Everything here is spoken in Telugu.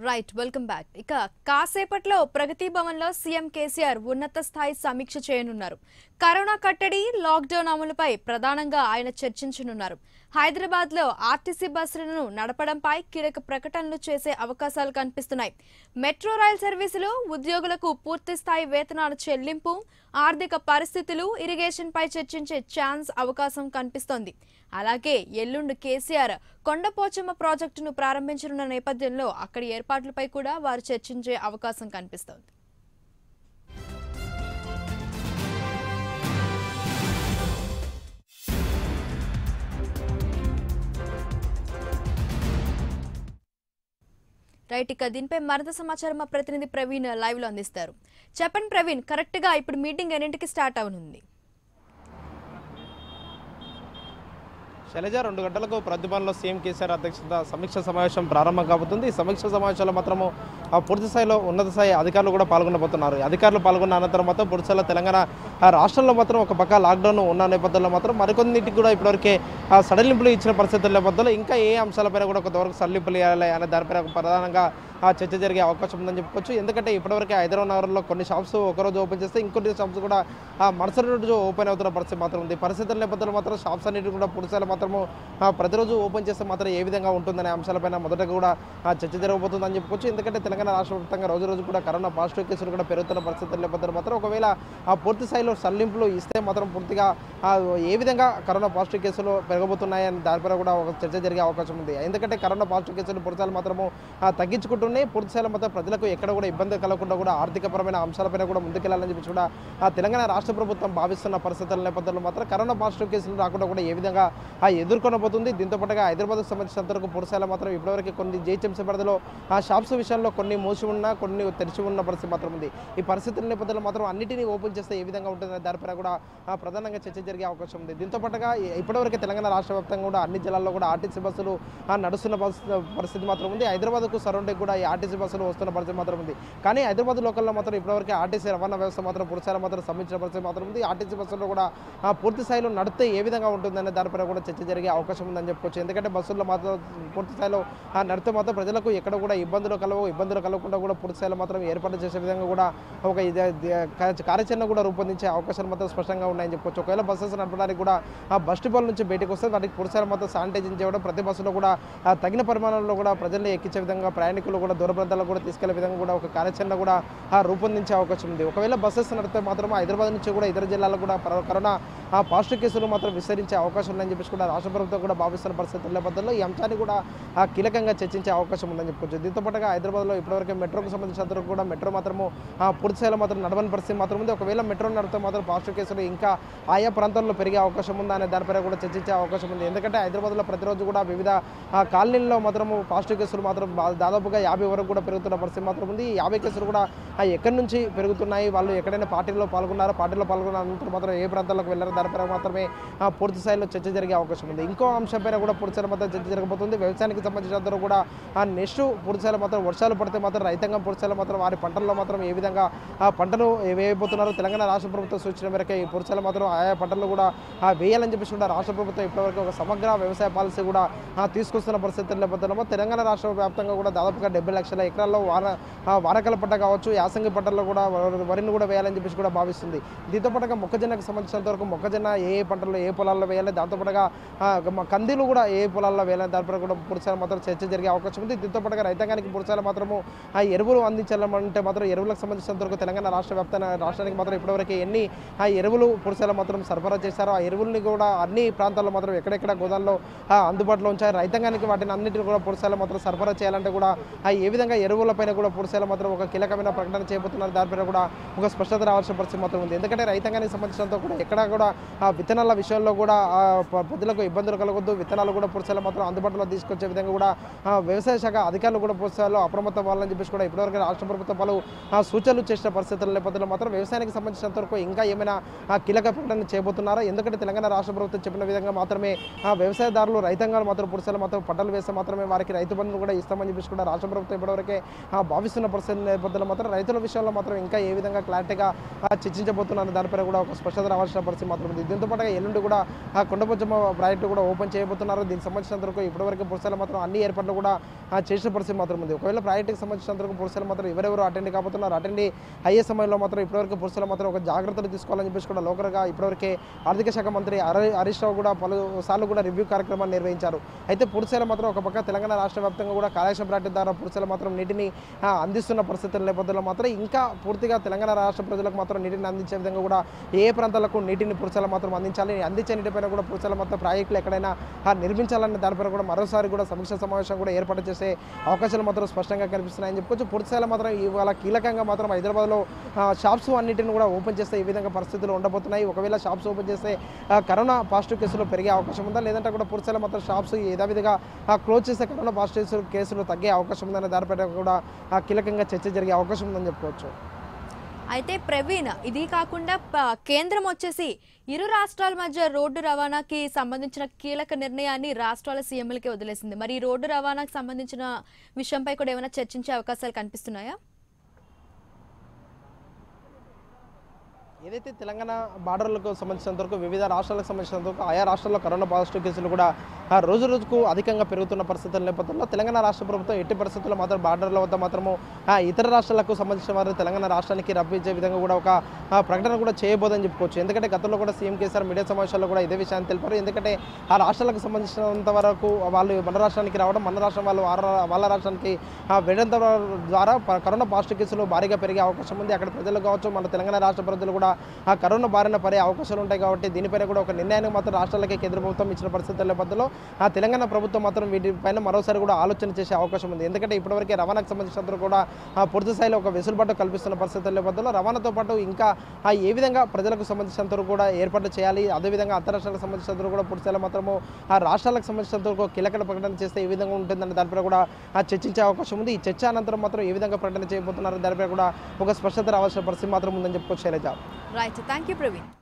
రైట్ వెల్కమ్ బ్యాక్ ఇక కాసేపట్లో ప్రగతి భవన్ లో సీఎం కేసీఆర్ ఉన్నత స్థాయి సమీక్ష చేయనున్నారు కరోనా కట్టడి లాక్డౌన్ అమలుపై ప్రధానంగా ఆయన చర్చించనున్నారు హైదరాబాద్ లో ఆర్టీసీ బస్సులను నడపడంపై కీలక ప్రకటనలు చేసే అవకాశాలు కనిపిస్తున్నాయి మెట్రో రైల్ సర్వీసులు ఉద్యోగులకు పూర్తి స్థాయి వేతనాల చెల్లింపు ఆర్థిక పరిస్థితులు ఇరిగేషన్ పై చర్చించే ఛాన్స్ అవకాశం కనిపిస్తోంది అలాగే ఎల్లుండి కేసీఆర్ కొండపోచమ్మ ప్రాజెక్టును ప్రారంభించనున్న నేపథ్యంలో అక్కడి ఏర్పాట్లపై కూడా వారు చర్చించే అవకాశం కనిపిస్తోంది రైట్ ఇక దీనిపై మరింత సమాచారం మా ప్రతినిధి ప్రవీణ్ లైవ్ లో అందిస్తారు చెప్పండి ప్రవీణ్ కరెక్ట్ గా ఇప్పుడు మీటింగ్ ఎన్నింటికి స్టార్ట్ అవనుంది శైలజ రెండు గంటలకు ప్రతిభవన్లో సీఎం కేసీఆర్ అధ్యక్షత సమీక్ష సమావేశం ప్రారంభం కాబోతుంది ఈ సమీక్ష సమావేశంలో మాత్రము ఆ పూర్తి స్థాయిలో ఉన్నత స్థాయి అధికారులు కూడా పాల్గొనబోతున్నారు అధికారులు పాల్గొన్న అనంతరం మాత్రం పూర్తి స్థాయిలో తెలంగాణ ఆ రాష్ట్రంలో మాత్రం ఒక పక్క లాక్డౌన్ ఉన్న నేపథ్యంలో మాత్రం మరికొన్నింటికి కూడా ఇప్పటివరకే ఆ సడలింపులు ఇచ్చిన పరిస్థితుల నేపథ్యంలో ఇంకా ఏ అంశాలపైన కూడా కొంతవరకు సడలింపులు ఇవ్వాలి అనే దానిపైన ప్రధానంగా ఆ చర్చ జరిగే అవకాశం ఉందని చెప్పుకోవచ్చు ఎందుకంటే ఇప్పటివరకు హైదరాబాద్ నగరంలో కొన్ని షాప్స్ ఒకరోజు ఓపెన్ చేస్తే ఇంకొన్ని షాప్స్ కూడా ఆ మరుసటి రోజు ఓపెన్ అవుతున్న పరిస్థితి మాత్రం ఉంది పరిస్థితుల నేపథ్యంలో మాత్రం షాప్స్ అన్నిటి కూడా పురుషాలు మాత్రము ఆ, ప్రతిరోజు ఓపెన్ చేస్తే మాత్రం ఏ విధంగా ఉంటుందనే అంశాలపైన మొదటగా కూడా ఆ చర్చ జరగబోతుందని చెప్పుకోవచ్చు ఎందుకంటే తెలంగాణ రాష్ట్ర వ్యాప్తంగా రోజు రోజు కూడా కరోనా పాజిటివ్ కేసులు కూడా పెరుగుతున్న పరిస్థితుల నేపథ్యంలో మాత్రం ఒకవేళ ఆ పూర్తి స్థాయిలో సల్లింపులు ఇస్తే మాత్రం పూర్తిగా ఆ, ఏ విధంగా కరోనా పాజిటివ్ కేసులు పెరగబోతున్నాయని దానిపైన కూడా ఒక చర్చ జరిగే అవకాశం ఉంది ఎందుకంటే కరోనా పాజిటివ్ కేసులు పురుషాలు మాత్రము ఆ, తగ్గించుకుంటూనే పూర్తి స్థాయిలో మాత్రం ప్రజలకు ఎక్కడ కూడా ఇబ్బంది కలగకుండా కూడా ఆర్థికపరమైన అంశాలపైన కూడా ముందుకెళ్లాలని చెప్పి కూడా ఆ తెలంగాణ రాష్ట్ర ప్రభుత్వం భావిస్తున్న పరిస్థితుల నేపథ్యంలో మాత్రం కరోనా పాజిటివ్ కేసులు రాకుండా కూడా ఏ విధంగా ఆ ఎదుర్కొనబోతుంది దీంతో పాటుగా హైదరాబాద్కు సంబంధించినంత వరకు పురుషాల మాత్రం ఇప్పటివరకు కొన్ని జేహెచ్ఎంసీ పరిధిలో ఆ షాప్స్ విషయంలో కొన్ని మూసి ఉన్నా కొన్ని తెరిచి ఉన్న పరిస్థితి మాత్రం ఉంది ఈ పరిస్థితుల నేపథ్యంలో మాత్రం అన్నిటినీ ఓపెన్ చేస్తే ఏ విధంగా ఉంటుందనే దానిపైన కూడా ఆ, ప్రధానంగా చర్చ జరిగే అవకాశం ఉంది దీంతో పాటుగా ఈ- ఇప్పటివరకు తెలంగాణ రాష్ట్ర వ్యాప్తంగా కూడా అన్ని జిల్లాల్లో కూడా ఆర్టీసీ బస్సులు ఆ, నడుస్తున్న పరిస్థితి పరిస్థితి మాత్రం ఉంది హైదరాబాద్కు సరౌండింగ్ కూడా ఈ ఆర్టీసీ బస్సులు వస్తున్న పరిస్థితి మాత్రం ఉంది కానీ హైదరాబాద్ లోకల్లో మాత్రం ఇప్పటివరకు ఆర్టీసీ రవాణా వ్యవస్థ మాత్రం పురుషాల మాత్రం సంబంధించిన పరిస్థితి మాత్రం ఉంది ఆర్టీసీ బస్సుల్లో కూడా ఆ, పూర్తి స్థాయిలో నడితే ఏ విధంగా ఉంటుందనే దానిపైన కూడా చర్చ జరిగే అవకాశం ఉందని చెప్పుకోవచ్చు ఎందుకంటే బస్సుల్లో మాత్రం పూర్తి స్థాయిలో ఆ, నడితే మాత్రం ప్రజలకు ఎక్కడ కూడా ఇబ్బందులు కలవు ఇబ్బందులు కలగకుండా కూడా పూర్తి స్థాయిలో మాత్రం ఏర్పాటు చేసే విధంగా కూడా ఒక ఇది- ఇది- కార్య- కార్యాచరణ కూడా రూపొందించే అవకాశాలు మాత్రం స్పష్టంగా ఉన్నాయని చెప్పుకోవచ్చు ఒకవేళ బస్సెస్ నడపడానికి కూడా ఆ బస్ డిపోల నుంచి బయటకు వస్తే వాటికి పురుషాలు మాత్రం శానిటైజింగ్ చేయడం ప్రతి బస్సులో కూడా ఆ, తగిన పరిమాణంలో కూడా ప్రజల్ని ఎక్కించే విధంగా ప్రయాణికులు కూడా దూర ప్రాంతాలకు కూడా తీసుకెళ్లే విధంగా కూడా ఒక కార్యాచరణ కూడా ఆ, రూపొందించే అవకాశం ఉంది ఒకవేళ బస్సెస్ నడిపితే మాత్రం హైదరాబాద్ నుంచి కూడా ఇతర జిల్లాలకు కూడా పర- కరోనా ఆ పాజిటివ్ కేసులు మాత్రం విస్తరించే అవకాశం ఉందని చెప్పేసి కూడా రాష్ట్ర ప్రభుత్వం కూడా భావిస్తున్న పరిస్థితుల నేపథ్యంలో ఈ అంశాన్ని కూడా ఆ, కీలకంగా చర్చించే అవకాశం ఉందని చెప్పుకోవచ్చు దీంతో పాటుగా హైదరాబాద్లో ఇప్పటివరకు మెట్రోకు సంబంధించినంత వరకు కూడా మెట్రో మాత్రము ఆ, పూర్తి స్థాయిలో మాత్రం నడవని పరిస్థితి మాత్రం ఉంది ఒకవేళ మెట్రో నడితే మాత్రం పాజిటివ్ కేసులు ఇంకా ఆయా ప్రాంతాల్లో పెరిగే అవకాశం ఉందా అనే దానిపైన కూడా చర్చించే అవకాశం ఉంది ఎందుకంటే హైదరాబాద్లో ప్రతిరోజు కూడా వివిధ ఆ, కాలనీల్లో మాత్రము పాజిటివ్ కేసులు మాత్రం బా- దాదాపుగా యాభై వరకు కూడా పెరుగుతున్న పరిస్థితి మాత్రం ఉంది ఈ యాభై కేసులు కూడా ఆ, ఎక్కడి నుంచి పెరుగుతున్నాయి వాళ్ళు ఎక్కడైనా పార్టీలో పాల్గొన్నారో పార్టీలో పాల్గొన్న అనంతరం మాత్రం ఏ ప్రాంతాలకు వెళ్ళారో దానిపైన మాత్రమే ఆ, పూర్తి స్థాయిలో చర్చ జరిగే అవకాశం ఉంది ఇంకో అంశంపైన కూడా పూర్తి స్థాయిలో మాత్రం చర్చ జరగబోతుంది వ్యవసాయానికి సంబంధించినంత కూడా ఆ నెక్స్ట్ పూర్తి స్థాయిలో మాత్రం వర్షాలు పడితే మాత్రం రైతాంగం పూర్తి స్థాయిలో మాత్రం వారి పంటల్లో మాత్రం ఏ విధంగా ఆ పంటను వేయబోతున్నారో తెలంగాణ రాష్ట్ర ప్రభుత్వం సూచన మేరకు ఈ పూర్తి స్థాయిలో మాత్రం ఆయా పంటలు కూడా ఆ, వేయాలని చెప్పేసి కూడా రాష్ట్ర ప్రభుత్వం ఇప్పటివరకు ఒక సమగ్ర వ్యవసాయ పాలసీ కూడా ఆ, తీసుకొస్తున్న పరిస్థితుల నేపథ్యంలో తెలంగాణ రాష్ట్ర వ్యాప్తంగా కూడా దాదాపుగా డెబ్బై లక్షల ఎకరాల్లో వాన ఆ, వానకాల పంట కావచ్చు యాసంగి పంటల్లో కూడా వరి- వరిని కూడా వేయాలని చెప్పేసి కూడా భావిస్తుంది దీంతో పాటుగా మొక్కజొన్నకు సంబంధించినంత వరకు మొక్కజొన్న ఏ ఏ పంటల్లో ఏ పొలాల్లో వేయాలి దాంతో పాటుగా ఆ, మ- కందిలు కూడా ఏ పొలాల్లో వేయాలని దానిపై కూడా పురుషాలు మాత్రం చర్చ జరిగే అవకాశం ఉంది దీంతో పాటుగా రైతాంగానికి పురుషాలు మాత్రము ఆ ఎరువులు అందించాలంటే మాత్రం ఎరువులకు సంబంధించినంత వరకు తెలంగాణ రాష్ట్ర వ్యాప్తంగా రాష్ట్రానికి మాత్రం ఇప్పటివరకు ఎన్ని ఆ ఎరువులు పురుషాలు మాత్రం సరఫరా చేశారో ఆ ఎరువుల్ని కూడా అన్ని ప్రాంతాల్లో మాత్రం ఎక్కడెక్కడ గోదాల్లో ఆ, అందుబాటులో ఉంచారు రైతాంగానికి వాటిని అన్నింటిని కూడా పురుషాలు మాత్రం సరఫరా చేయాలంటే కూడా ఆ ఏ విధంగా ఎరువులపైన కూడా పురుషాలు మాత్రం ఒక కీలకమైన ప్రకటన చేయబోతున్నారు దానిపైన కూడా ఒక స్పష్టత రావాల్సిన పరిస్థితి మాత్రం ఉంది ఎందుకంటే రైతాంగానికి సంబంధించినంత కూడా ఎక్కడ కూడా ఆ విత్తనాల విషయంలో కూడా ఆ, ప- ప్రజలకు ఇబ్బందులు కలగొద్దు విత్తనాలు కూడా పురుషాలు మాత్రం అందుబాటులో తీసుకొచ్చే విధంగా కూడా ఆ, వ్యవసాయ శాఖ అధికారులు కూడా పురుషాలు అప్రమత్తం అవ్వాలని చెప్పేసి కూడా ఇప్పటివరకు రాష్ట్ర ప్రభుత్వం పలు ఆ, సూచనలు చేసిన పరిస్థితుల నేపథ్యంలో మాత్రం వ్యవసాయానికి సంబంధించినంత వరకు ఇంకా ఏమైనా ఆ, కీలక ప్రకటన చేయబోతున్నారా ఎందుకంటే తెలంగాణ రాష్ట్ర ప్రభుత్వం చెప్పిన విధంగా మాత్రమే ఆ వ్యవసాయదారులు రైతాంగాలు మాత్రం పురుషాలు మాత్రం పంటలు వేస్తే మాత్రమే వారికి రైతు బంధువులు కూడా ఇస్తామని చెప్పేసి కూడా రాష్ట్ర ప్రభుత్వం ఇప్పటివరకే ఆ, భావిస్తున్న పరిస్థితుల నేపథ్యంలో మాత్రం రైతుల విషయంలో మాత్రం ఇంకా ఏ విధంగా క్లారిటీగా ఆ, చర్చించబోతున్నారు దానిపైన కూడా ఒక స్పష్టత రావాల్సిన పరిస్థితి మాత్రం ఉంది దీంతో పాటుగా ఎల్లుండి కూడా ఆ కొండపోచమ్మ ప్రాజెక్టు కూడా ఓపెన్ చేయబోతున్నారు దీనికి సంబంధించినంత వరకు ఇప్పటివరకు పురుషులు మాత్రం అన్ని ఏర్పాట్లు కూడా ఆ, చేసిన పరిస్థితి మాత్రం ఉంది ఒకవేళ ప్రాజెక్టుకి సంబంధించినంత వరకు పురుషులు మాత్రం ఎవరెవరు అటెండ్ కాబోతున్నారు అటెండ్ అయ్యే సమయంలో మాత్రం ఇప్పటివరకు పురుషులు మాత్రం ఒక జాగ్రత్తలు తీసుకోవాలని చెప్పేసి కూడా లోకల్గా ఇప్పటివరకే ఆర్థిక శాఖ మంత్రి హరి- హరీష్ రావు కూడా పలుసార్లు కూడా రివ్యూ కార్యక్రమాన్ని నిర్వహించారు అయితే పురుషులు మాత్రం ఒక పక్క తెలంగాణ రాష్ట్ర వ్యాప్తంగా కూడా కాళేశ్వరం ప్రాజెక్టు ద్వారా పురుషులు మాత్రం నీటిని ఆ, అందిస్తున్న పరిస్థితుల నేపథ్యంలో మాత్రం ఇంకా పూర్తిగా తెలంగాణ రాష్ట్ర ప్రజలకు మాత్రం నీటిని అందించే విధంగా కూడా ఏ ప్రాంతాలకు నీటిని పురుషులు మాత్రం అందించాలి అందించే నీటిపైన కూడా పురుషుల మొత్తం ప్రాజెక్టులు ఎక్కడైనా ఆ, నిర్మించాలన్న దానిపైన కూడా మరోసారి కూడా సమీక్ష సమావేశం కూడా ఏర్పాటు చేసే అవకాశాలు మాత్రం స్పష్టంగా కనిపిస్తున్నాయని చెప్పుకోవచ్చు పురుషుల మాత్రం ఇవాళ కీలకంగా మాత్రం హైదరాబాద్లో ఆ, షాప్స్ అన్నిటిని కూడా ఓపెన్ చేస్తే ఈ విధంగా పరిస్థితులు ఉండబోతున్నాయి ఒకవేళ షాప్స్ ఓపెన్ చేస్తే ఆ, కరోనా పాజిటివ్ కేసులు పెరిగే అవకాశం ఉందా లేదంటే కూడా పురుషుల మాత్రం షాప్స్ యథావిధిగా ఆ, క్లోజ్ చేస్తే కరోనా పాజిటివ్ కేసులు తగ్గే అవకాశం ఉందనే దానిపైన కూడా ఆ, కీలకంగా చర్చ జరిగే అవకాశం ఉందని చెప్పుకోవచ్చు అయితే ప్రవీణ్ ఇది కాకుండా ప- కేంద్రం వచ్చేసి ఇరు రాష్ట్రాల మధ్య రోడ్డు రవాణాకి సంబంధించిన కీలక నిర్ణయాన్ని రాష్ట్రాల సీఎంలకే వదిలేసింది మరి ఈ రోడ్డు రవాణాకి సంబంధించిన విషయంపై కూడా ఏమైనా చర్చించే అవకాశాలు కనిపిస్తున్నాయా ఏదైతే తెలంగాణ బార్డర్లకు సంబంధించినంత వరకు వివిధ రాష్ట్రాలకు సంబంధించినంత వరకు ఆయా రాష్ట్రాల్లో కరోనా పాజిటివ్ కేసులు కూడా ఆ, రోజు రోజుకు అధికంగా పెరుగుతున్న పరిస్థితుల నేపథ్యంలో తెలంగాణ రాష్ట్ర ప్రభుత్వం ఎట్టి పరిస్థితుల్లో మాత్రం బార్డర్ల వద్ద మాత్రము ఆ, ఇతర రాష్ట్రాలకు సంబంధించిన వారు తెలంగాణ రాష్ట్రానికి రప్పించే విధంగా కూడా ఒక ఆ, ప్రకటన కూడా చేయబోదని చెప్పుకోవచ్చు ఎందుకంటే గతంలో కూడా సీఎం కేసీఆర్ మీడియా సమావేశాల్లో కూడా ఇదే విషయాన్ని తెలిపారు ఎందుకంటే ఆ రాష్ట్రాలకు సంబంధించినంత వరకు వాళ్ళు మన రాష్ట్రానికి రావడం మన రాష్ట్రం వాళ్ళు వార- వాళ్ళ రాష్ట్రానికి ఆ, వెళ్ళడం ద్వారా ప- కరోనా పాజిటివ్ కేసులు భారీగా పెరిగే అవకాశం ఉంది అక్కడ ప్రజలు కావచ్చు మన తెలంగాణ రాష్ట్ర ప్రజలు కూడా ఆ కరోనా బారిన పడే అవకాశాలు ఉంటాయి కాబట్టి దీనిపైన కూడా ఒక నిర్ణయాన్ని మాత్రం రాష్ట్రాలకే కేంద్ర ప్రభుత్వం ఇచ్చిన పరిస్థితుల నేపథ్యంలో ఆ తెలంగాణ ప్రభుత్వం మాత్రం వీటిపైన మరోసారి కూడా ఆలోచన చేసే అవకాశం ఉంది ఎందుకంటే ఇప్పటివరకే రవాణాకు సంబంధించినంత కూడా ఆ పూర్తి స్థాయిలో ఒక వెసులుబాటు కల్పిస్తున్న పరిస్థితుల నేపథ్యంలో రవాణాతో పాటు ఇంకా ఆ ఏ విధంగా ప్రజలకు సంబంధించినంత వరకు కూడా ఏర్పాట్లు చేయాలి అదేవిధంగా అంతరాష్ట్రాలకు సంబంధించినంత వరకు కూడా పూర్తి స్థాయిలో మాత్రము ఆ రాష్ట్రాలకు సంబంధించినంత వరకు కీలక ప్రకటన చేస్తే ఏ విధంగా ఉంటుందన్న దానిపై కూడా ఆ చర్చించే అవకాశం ఉంది ఈ చర్చ అనంతరం మాత్రం ఏ విధంగా ప్రకటన చేయబోతున్నారు దానిపై కూడా ఒక స్పష్టత రావాల్సిన పరిస్థితి మాత్రం ఉందని చెప్పుకోవచ్చు Shailaja right thank you Praveen